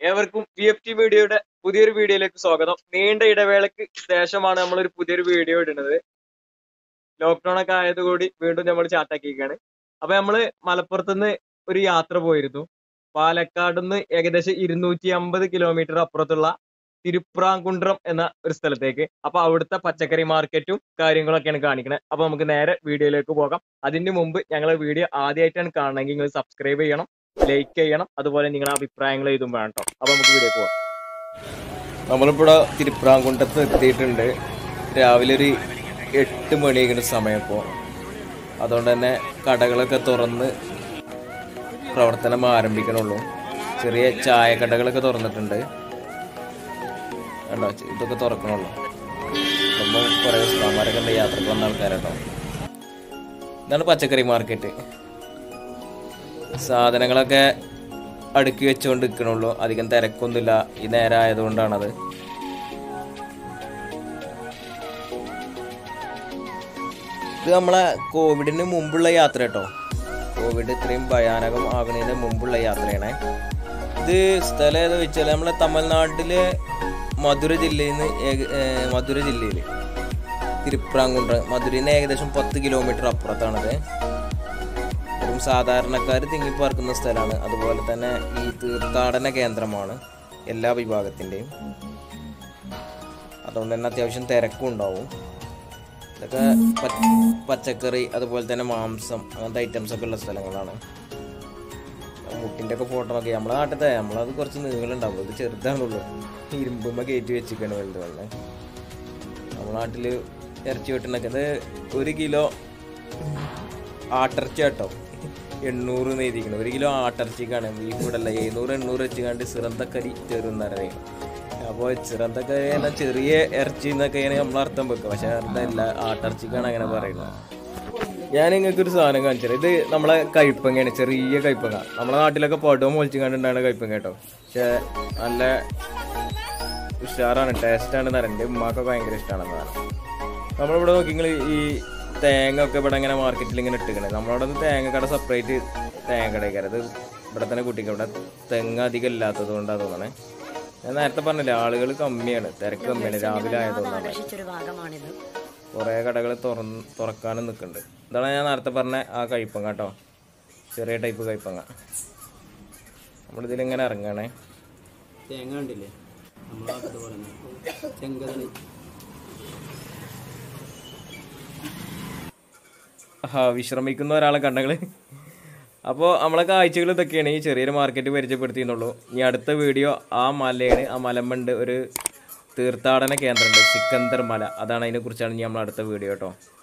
ഏവർക്കും P F T വീഡിയോയുടെ പുതിയൊരു വീഡിയോയിലേക്ക് സ്വാഗതം നീണ്ട ഇടവേളയ്ക്ക് ശേഷമാണ് നമ്മൾ ഒരു പുതിയൊരു വീഡിയോ ഇടുന്നത് ലോക്ക്ഡൌൺ ഒക്കെ ആയതുകൂടി വീണ്ടും നമ്മൾ ചാട്ടാക്കിയിരിക്കുകയാണ് അപ്പൊ നമ്മള് മലപ്പുറത്തുനിന്ന് ഒരു യാത്ര പോയിരുന്നു പാലക്കാട് നിന്ന് ഏകദേശം ഇരുന്നൂറ്റി അമ്പത് കിലോമീറ്റർ അപ്പുറത്തുള്ള തിരുപ്രാങ്കുണ്ട്രം എന്ന ഒരു സ്ഥലത്തേക്ക് അപ്പൊ അവിടുത്തെ പച്ചക്കറി മാർക്കറ്റും കാര്യങ്ങളൊക്കെയാണ് കാണിക്കുന്നത് അപ്പൊ നമുക്ക് നേരെ വീഡിയോയിലേക്ക് പോകാം അതിന് മുമ്പ് ഞങ്ങളെ വീഡിയോ ആദ്യമായിട്ടാണ് കാണണമെങ്കിൽ നിങ്ങൾ സബ്സ്ക്രൈബ് ചെയ്യണം ലൈക്ക് ചെയ്യണം അതുപോലെ നിങ്ങളുടെ അഭിപ്രായങ്ങൾ ഇതും വേണം കേട്ടോ അപ്പൊ നമുക്ക് വീഡിയോ പോവാം നമ്മളിവിടെ തിരുപ്രാങ്കുണ്ടത്ത് എത്തിയിട്ടുണ്ട് രാവിലെ ഒരു എട്ട് മണിയൊക്കെ സമയം ഇപ്പോൾ അതുകൊണ്ട് തന്നെ കടകളൊക്കെ തുറന്ന് പ്രവർത്തനം ആരംഭിക്കണുള്ളൂ ചെറിയ ചായക്കടകളൊക്കെ തുറന്നിട്ടുണ്ട് കണ്ടോ ഇതൊക്കെ തുറക്കണുള്ളൂ അപ്പം കുറേ ഉസ്താമാരൊക്കെ ഉണ്ട് യാത്രക്ക് വന്ന ആൾക്കാരുണ്ടോ ഇതാണ് പച്ചക്കറി മാർക്കറ്റ് സാധനങ്ങളൊക്കെ അടുക്കി വെച്ചുകൊണ്ട് നിൽക്കണുള്ളൂ അധികം തിരക്കൊന്നുമില്ല ഈ നേരം ആയതുകൊണ്ടാണത് ഇത് നമ്മളെ കോവിഡിന് മുമ്പുള്ള യാത്ര കേട്ടോ കോവിഡ് ഇത്രയും ഭയാനകം ആകുന്നതിന് മുമ്പുള്ള യാത്രയാണ് ഇത് സ്ഥലം ഏതാ വെച്ചാൽ നമ്മളെ തമിഴ്നാട്ടിലെ മധുര ജില്ലയിൽ നിന്ന് ഏക- ഏർ മധുര ജില്ലയിൽ തിരുപ്രാങ്കുണ്ട്രം മധുരയിൽ നിന്ന് ഏകദേശം പത്ത് കിലോമീറ്റർ അപ്പുറത്താണത് വെറും സാധാരണക്കാർ തിങ്ങിപ്പാർക്കുന്ന സ്ഥലമാണ് അതുപോലെ തന്നെ ഈ തീർത്ഥാടന കേന്ദ്രമാണ് എല്ലാ വിഭാഗത്തിൻ്റെയും അതുകൊണ്ട് തന്നെ അത്യാവശ്യം തിരക്കും ഉണ്ടാവും ഇതൊക്കെ പച്ച- പച്ചക്കറി അതുപോലെ തന്നെ മാംസം അങ്ങനത്തെ ഐറ്റംസ് ഒക്കെ ഉള്ള സ്ഥലങ്ങളാണ് മുട്ടിൻ്റെ ഒക്കെ ഫോട്ടോ നോക്കി നമ്മളെ നാട്ടിലത്തെ നമ്മളത് കുറച്ച് നീളുണ്ടാവും ഇത് ചെറുതാണുള്ളൂ ഇരുമ്പുമ്മ കയറ്റി വെച്ചിരിക്കുകയാണ് വലുത് വെള്ളം നമ്മുടെ നാട്ടിൽ ഇറച്ചി വെട്ടണൊക്കെ ഇത് ഒരു കിലോ ആട്ടിറച്ചി കേട്ടോ എണ്ണൂറ് നെയ്തിക്കണം ഒരു കിലോ ആട്ടിറച്ചിക്കാണ് ബീഫ് ഇവിടെ അല്ല എഴുന്നൂറ് എണ്ണൂറ് വെച്ചുകൊണ്ട് സിറന്തക്കരി തരുന്നറിയും അപ്പോൾ ചിറന്തക്കരി എന്നാൽ ചെറിയ ഇറച്ചി എന്നൊക്കെയാണ് നമ്മൾ അർത്ഥം വെക്കുക പക്ഷെ അതല്ല ആട്ടിറച്ചിക്കാണ് അങ്ങനെ പറയുന്നത് ഞാൻ നിങ്ങൾക്ക് ഒരു സാധനം കാണിച്ചത് ഇത് നമ്മളെ കൈപ്പങ്ങയാണ് ചെറിയ കൈപ്പങ്ങ നമ്മളെ നാട്ടിലൊക്കെ പടവും പൊളിച്ചു കണ്ടുണ്ടാണ് കൈപ്പങ്ങ കേട്ടോ പക്ഷെ നല്ല ഉഷാറാണ് ടേസ്റ്റാണ് തരണ്ട് ഉമ്മാക്കൊക്കെ ഭയങ്കര ഇഷ്ടമാണ് സാധനം നമ്മളിവിടെ നോക്കിങ്ങൾ ഈ തേങ്ങ ഒക്കെ ഇവിടെ ഇങ്ങനെ മാർക്കറ്റിൽ ഇങ്ങനെ ഇട്ടിക്കണേ നമ്മളവിടെ നിന്ന് തേങ്ങ കട സെപ്പറേറ്റ് തേങ്ങ കടയ്ക്കാറ് ഇത് ഇവിടെ തന്നെ കുട്ടിക്ക് ഇവിടെ തെങ്ങ് അധികം ഇല്ലാത്തത് കൊണ്ടാണ് തോന്നണേ ഞാൻ നേരത്തെ പറഞ്ഞില്ലേ ആളുകൾ കമ്മിയാണ് തിരക്ക് കമ്മിയാണ് രാവിലെ ആയതുകൊണ്ടാണ് ആകർഷിച്ചൊരു ഭാഗമാണിത് കുറേ കടകൾ തുറന്ന് തുറക്കാനും നിൽക്കുന്നുണ്ട് ഇതാണ് ഞാൻ നേരത്തെ പറഞ്ഞ ആ കൈപ്പങ്ങ കേട്ടോ ചെറിയ ടൈപ്പ് കൈപ്പങ്ങ നമ്മളിതിലിങ്ങനെ ഇറങ്ങണേ തേങ്ങ കണ്ടില്ലേ നമ്മളെ അതുപോലെ ചെങ്കതളി ആ വിശ്രമിക്കുന്ന ഒരാളെ കണ്ടങ്ങള് അപ്പോൾ നമ്മളെ കാഴ്ചകൾ ഇതൊക്കെയാണ് ഈ ചെറിയൊരു മാർക്കറ്റ് പരിചയപ്പെടുത്തിയെന്നുള്ളൂ ഇനി അടുത്ത വീഡിയോ ആ മലയാണ് ആ മലമ്പണ്ട് ഒരു തീർത്ഥാടന കേന്ദ്രമുണ്ട് സിക്കന്ദർ മല അതാണ് അതിനെക്കുറിച്ചാണ് ഇനി നമ്മൾ അടുത്ത വീഡിയോ കേട്ടോ